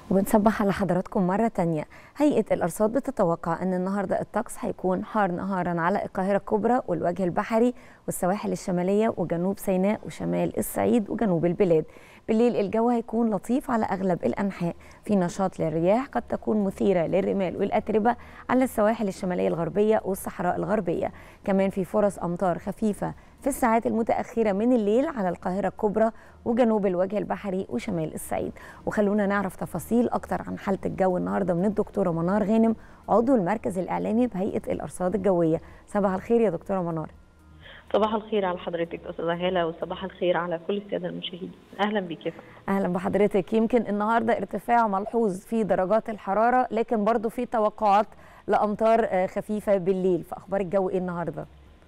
وبنصبح على حضراتكم مرة تانية هيئة الأرصاد بتتوقع أن النهاردة الطقس هيكون حار نهارا على القاهرة الكبرى والوجه البحري والسواحل الشمالية وجنوب سيناء وشمال الصعيد وجنوب البلاد بالليل الجو هيكون لطيف على أغلب الأنحاء في نشاط للرياح قد تكون مثيرة للرمال والأتربة على السواحل الشمالية الغربية والصحراء الغربية كمان في فرص أمطار خفيفة في الساعات المتأخرة من الليل على القاهرة الكبرى وجنوب الوجه البحري وشمال الصعيد وخلونا نعرف تفاصيل أكتر عن حالة الجو النهاردة من الدكتورة منار غانم عضو المركز الإعلامي بهيئة الأرصاد الجوية صباح الخير يا دكتورة منار صباح الخير على حضرتك استاذه هاله وصباح الخير على كل الساده المشاهدين اهلا بك يا اهلا بحضرتك يمكن النهارده ارتفاع ملحوظ في درجات الحراره لكن برضو في توقعات لامطار خفيفه بالليل فاخبار الجو ايه النهارده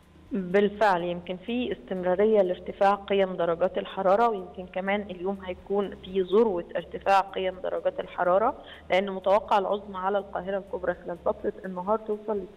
بالفعل يمكن في استمرارية لارتفاع قيم درجات الحرارة ويمكن كمان اليوم هيكون في ذروة ارتفاع قيم درجات الحرارة لأن متوقع العظمى على القاهرة الكبرى خلال فترة النهار توصل ل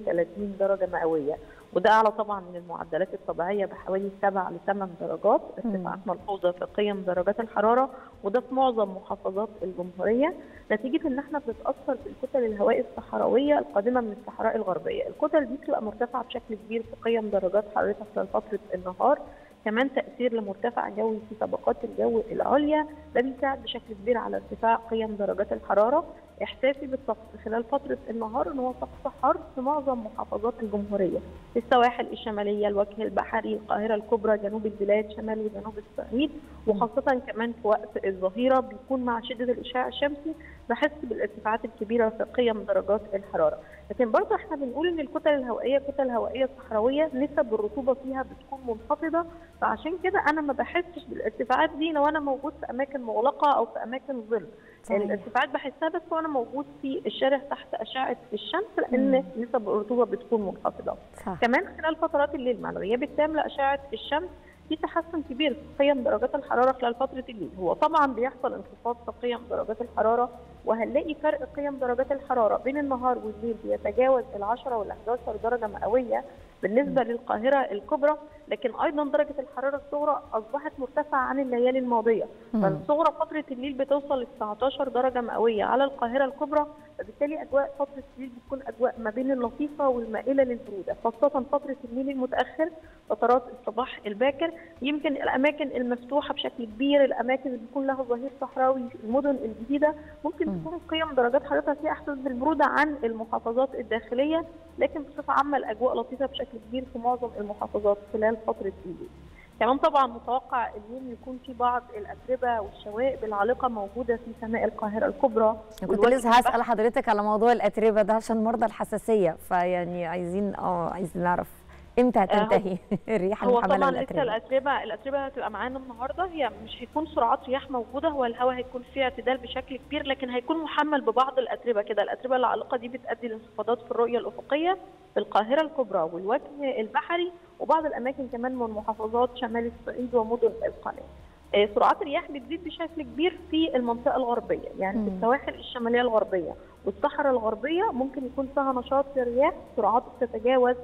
32 درجة مئوية وده أعلى طبعا من المعدلات الطبيعية بحوالي 7 ل 8 درجات ارتفاعات ملحوظة في قيم درجات الحرارة وده في معظم محافظات الجمهورية نتيجة إن احنا بنتأثر بالكتل الهوائية الصحراوية القادمة من الصحراء الغربية الكتل دي بتبقى مرتفعة بشكل كبير في قيم درجات حرارتها خلال فترة النهار كمان تأثير لمرتفع جوي في طبقات الجو العليا ده بيساعد بشكل كبير على ارتفاع قيم درجات الحرارة إحساسي بالطقس خلال فترة النهار إن هو طقس حر في معظم محافظات الجمهورية في السواحل الشمالية الوجه البحري القاهرة الكبرى جنوب البلاد شمال وجنوب الصعيد وخاصة كمان في وقت الظهيرة بيكون مع شدة الإشعاع الشمسي بحس بالارتفاعات الكبيرة في قيم درجات الحرارة لكن برضه احنا بنقول ان الكتل الهوائيه كتل هوائيه صحراويه نسب الرطوبه فيها بتكون منخفضه فعشان كده انا ما بحسش بالارتفاعات دي لو انا موجود في اماكن مغلقه او في اماكن ظل يعني الارتفاعات بحسها بس وانا موجود في الشارع تحت اشعه الشمس لان مم. نسب الرطوبه بتكون منخفضه صح. كمان خلال فترات الليل مع الغياب التام لاشعه الشمس في تحسن كبير في قيم درجات الحراره خلال فتره الليل هو طبعا بيحصل انخفاض في قيم درجات الحراره وهنلاقي فرق قيم درجات الحراره بين النهار والليل بيتجاوز ال 10 وال 11 درجه مئويه بالنسبه م. للقاهره الكبرى لكن ايضا درجه الحراره الصغرى اصبحت مرتفعه عن الليالي الماضيه فالصغرى فتره الليل بتوصل ل 19 درجه مئويه على القاهره الكبرى فبالتالي اجواء فتره الليل بتكون اجواء ما بين اللطيفه والمائله للبروده خاصه فتره الليل المتاخر فترات الصباح الباكر يمكن الاماكن المفتوحه بشكل كبير الاماكن اللي بيكون لها ظهير صحراوي المدن الجديده ممكن تكون قيم درجات حرارتها فيها احساس بالبروده عن المحافظات الداخليه لكن بصفه عامه الاجواء لطيفه بشكل كبير في معظم المحافظات خلال فتره الليل كمان طبعا متوقع اليوم يكون في بعض الاتربه والشوائب العالقه موجوده في سماء القاهره الكبرى كنت لسه هسال حضرتك على موضوع الاتربه ده عشان مرضى الحساسيه فيعني عايزين اه عايزين نعرف امتى هتنتهي الرياح هو طبعا لسه الاتربه الاتربه هتبقى معانا النهارده هي مش هيكون سرعات رياح موجوده هو الهواء هيكون فيه اعتدال بشكل كبير لكن هيكون محمل ببعض الاتربه كده الاتربه العالقه دي بتؤدي لانخفاضات في الرؤيه الافقيه في القاهره الكبرى والوجه البحري وبعض الاماكن كمان من محافظات شمال الصعيد ومدن القناه سرعات الرياح بتزيد بشكل كبير في المنطقه الغربيه يعني في السواحل الشماليه الغربيه والصحراء الغربيه ممكن يكون فيها نشاط للرياح سرعات تتجاوز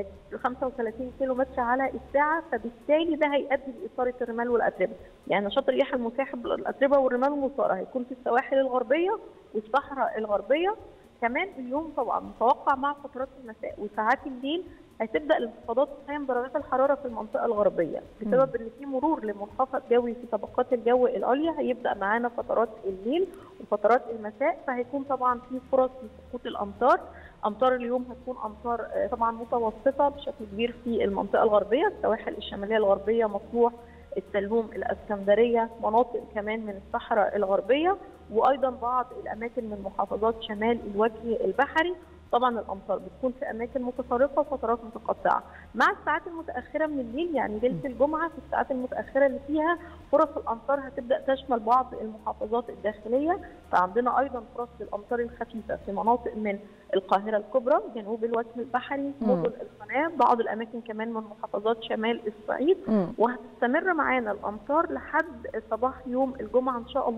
35 كيلو متر على الساعة فبالتالي ده هيؤدي لإثارة الرمال والأتربة يعني نشاط الرياح المساحب للأتربة والرمال المثارة هيكون في السواحل الغربية والصحراء الغربية كمان اليوم طبعا متوقع مع فترات المساء وساعات الليل هتبدا الانخفاضات قيم درجات الحراره في المنطقه الغربيه بسبب ان في مرور لمنخفض جوي في طبقات الجو العليا هيبدا معانا فترات الليل وفترات المساء فهيكون طبعا في فرص لسقوط الامطار امطار اليوم هتكون امطار طبعا متوسطه بشكل كبير في المنطقه الغربيه السواحل الشماليه الغربيه مطروح السلوم الاسكندريه مناطق كمان من الصحراء الغربيه وايضا بعض الاماكن من محافظات شمال الوجه البحري طبعا الامطار بتكون في اماكن متفرقه وفترات متقطعه مع الساعات المتاخره من الليل يعني ليله الجمعه في الساعات المتاخره اللي فيها فرص الامطار هتبدا تشمل بعض المحافظات الداخليه فعندنا ايضا فرص للامطار الخفيفه في مناطق من القاهره الكبرى جنوب الوجه البحري مدن القناه بعض الاماكن كمان من محافظات شمال الصعيد وهتستمر معانا الامطار لحد صباح يوم الجمعه ان شاء الله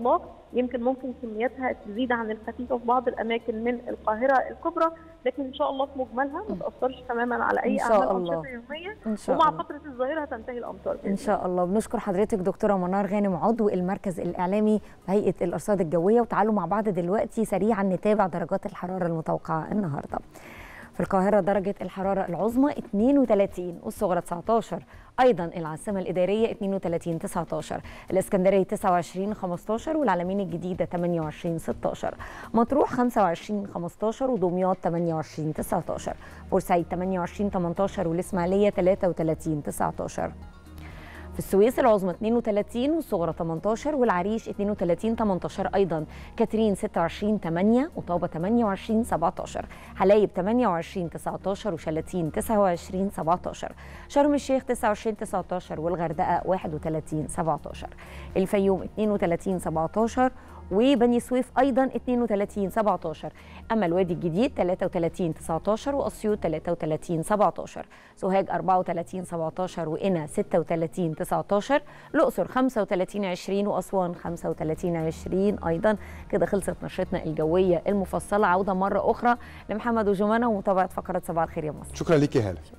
يمكن ممكن كمياتها تزيد عن الخفيفه في بعض الاماكن من القاهره الكبرى لكن ان شاء الله في مجملها ما تاثرش تماما على اي إن شاء اعمال الله. انشطه يوميه ان شاء ومع الله فتره الظهيره هتنتهي الامطار بإذن ان شاء الله بنشكر حضرتك دكتوره منار غانم عضو المركز الاعلامي بهيئه الارصاد الجويه وتعالوا مع بعض دلوقتي سريعا نتابع درجات الحراره المتوقعه النهارده في القاهرة درجة الحرارة العظمى 32 والصغرى 19 أيضا العاصمة الإدارية 32 19 الإسكندرية 29 15 والعلمين الجديدة 28 16 مطروح 25 15 ودمياط 28 19 بورسعيد 28 18 والإسماعيلية 33 19 في السويس العظمى 32 والصغرى 18 والعريش 32 18 ايضا كاترين 26 8 وطابه 28 17 حلايب 28 19 وشلاتين 29 17 شرم الشيخ 29 19 والغردقه 31 17 الفيوم 32 17 وبني سويف ايضا 32 17 اما الوادي الجديد 33 19 واسيوط 33 17 سوهاج 34 17 وقنا 36 19 الاقصر 35 20 واسوان 35 20 ايضا كده خلصت نشرتنا الجويه المفصله عوده مره اخرى لمحمد وجمانه ومتابعه فقرات صباح الخير يا مصر شكرا ليك يا هاله